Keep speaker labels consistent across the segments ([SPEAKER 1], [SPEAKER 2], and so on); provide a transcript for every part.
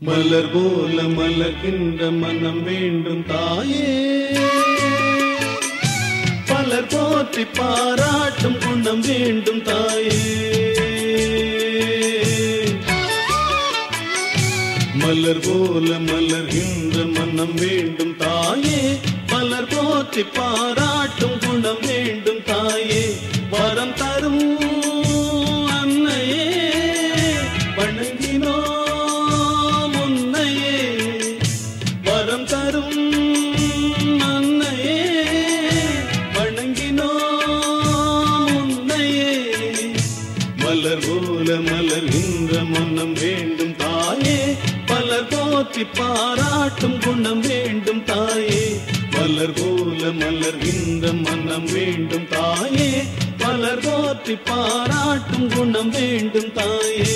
[SPEAKER 1] மலர் போல மலர்கின்ற மனம் வேண்டும் தாயே பலர் போற்றி பாராட்டும் குணம் வேண்டும் தாயே மலர் போல மலர்கின்ற மனம் வேண்டும் தாயே மலர் போற்றி பாராட்டும் குணம் வேண்டும் தாயே வரம் தரும் அன்னையே வணங்கினோம் உன்னையே வரம் தரும் அன்னையே வணங்கினோம் உன்னையே மலர் போல மலர்கின்ற மனம் வேண்டும் தாயே பலர் போற்றி பாராட்டும் குணம் வேண்டும் தாயே மலர் போல மலர்கின்ற மனம் வேண்டும் தாயே பலர் போற்றி பாராட்டும் குணம் வேண்டும் தாயே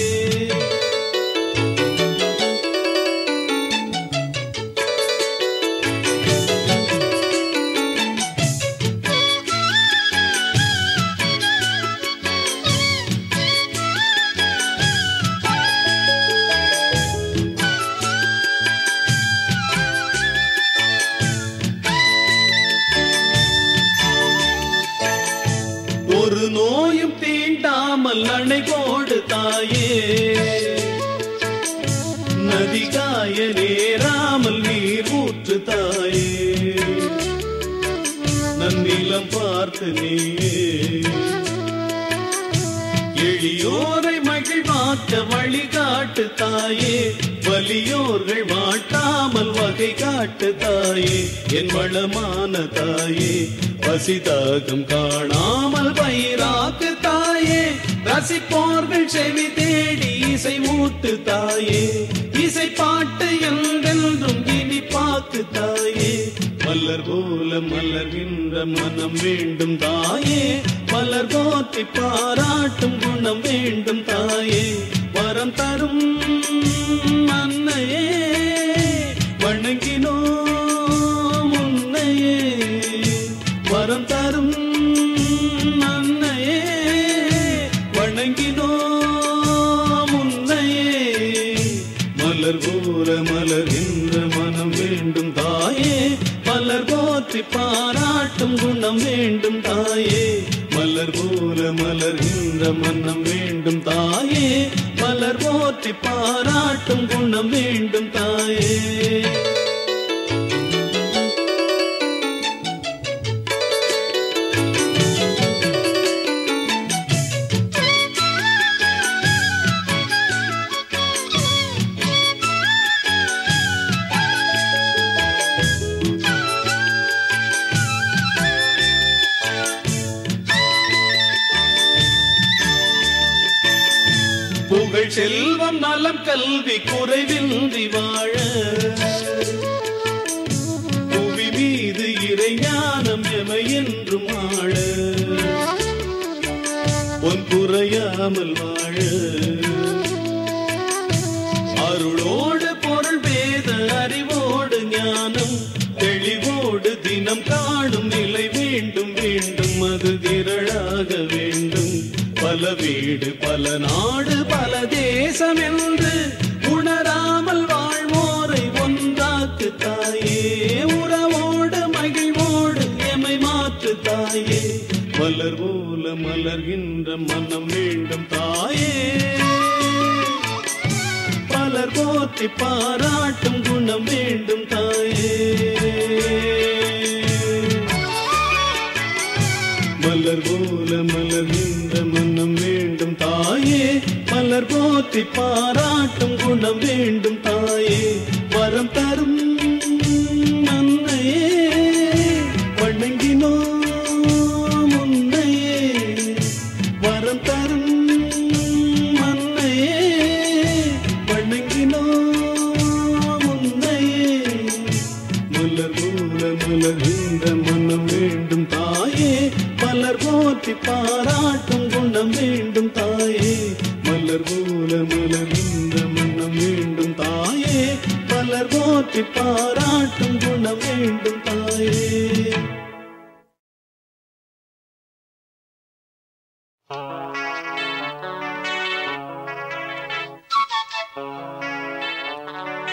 [SPEAKER 1] ஒரு நோயும் தீண்டாமல் அணை போடு தாயே நதி காய நேராமல் நீர் ஊற்று தாயே நன்னிலம் பார்த்து நீயே எளியோரை மகிழ்வாக்க வழிகாட்டு தாயே வலியோர்கள் வாட்டாமல் வகை காட்டு தாயே என் வளமான தாயே பசிதாகம் காணாமல் பயிராக்கு தாயே ரசிப்போர்கள் செவி தேடி இசை ஊட்டு தாயே இசை பாட்டு என்றென்றும் இனி பார்த்து தாயே மலர் போல மலர்கின்ற மனம் வேண்டும் தாயே மலர் போற்றி பாராட்டும் குணம் வேண்டும் தாயே வரம் தரும் அன்னையே வணங்கினோம் உன்னையே வரம் தரும் அன்னையே வணங்கினோம் உன்னையே மலர் போல மலர்கின்ற மனம் வேண்டும் தாயே மலர் போற்றி பாராட்டும் குணம் வேண்டும் தாயே மலர் போல மலர்கின்ற மனம் வேண்டும் தாயே மலர் போற்றி பாராட்டும் குணம் வேண்டும் தாயே புகழ் செல்வம் நலம் கல்வி குறைவின்றி வாழ புவி மீது இறைஞானம் எமை என்றும் ஆழ பொன் குறையாமல் வாழ அருளோடு பொருள் வேத அறிவோடு ஞானம் தெளிவோடு தினம் காணும் நிலை வேண்டும் வேண்டும் அது திரளாக வேண்டும் பல வீடு பல நாடு பல தேசம் என்று உணராமல் வாழ்வோரை ஒன்றாக்கு தாயே உறவோடு மகிழ்வோடு எமை மாற்று தாயே மலர் போல மலர்கின்ற மனம் வேண்டும் தாயே பலர் போற்றி பாராட்டும் குணம் வேண்டும் தாயே மலர் போல மலர்கின்ற மனம் வேண்டும் தாயே மலர் போற்றி பாராட்டும் குணம் வேண்டும் தாயே வரம் தரும் அன்னையே வணங்கினோம் உன்னையே வரம் தரும் அன்னையே வணங்கினோம் உன்னையே மலர் போல மலர்கின்ற மனம் வேண்டும் தாயே மலர் போற்றி பாராட்டும் குணம் வேண்டும் தாயே மலர் போல மலர்கின்ற மனம் வேண்டும் தாயே மலர் போற்றி பாராட்டும் குணம் வேண்டும் தாயே
[SPEAKER 2] ஆ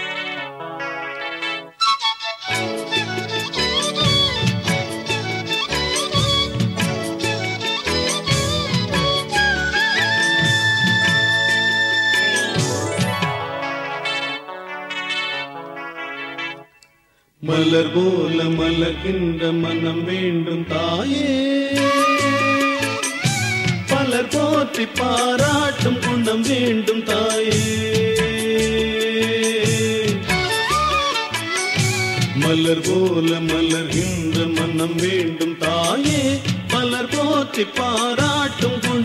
[SPEAKER 1] மலர் போல மலர்கின்ற மனம் வேண்டும் தாயே பலர் போற்றி பாராட்டும் குணம் வேண்டும் தாயே மலர் போல மலர்கின்ற மனம் வேண்டும் தாயே பலர் போற்றி பாராட்டும் குணம்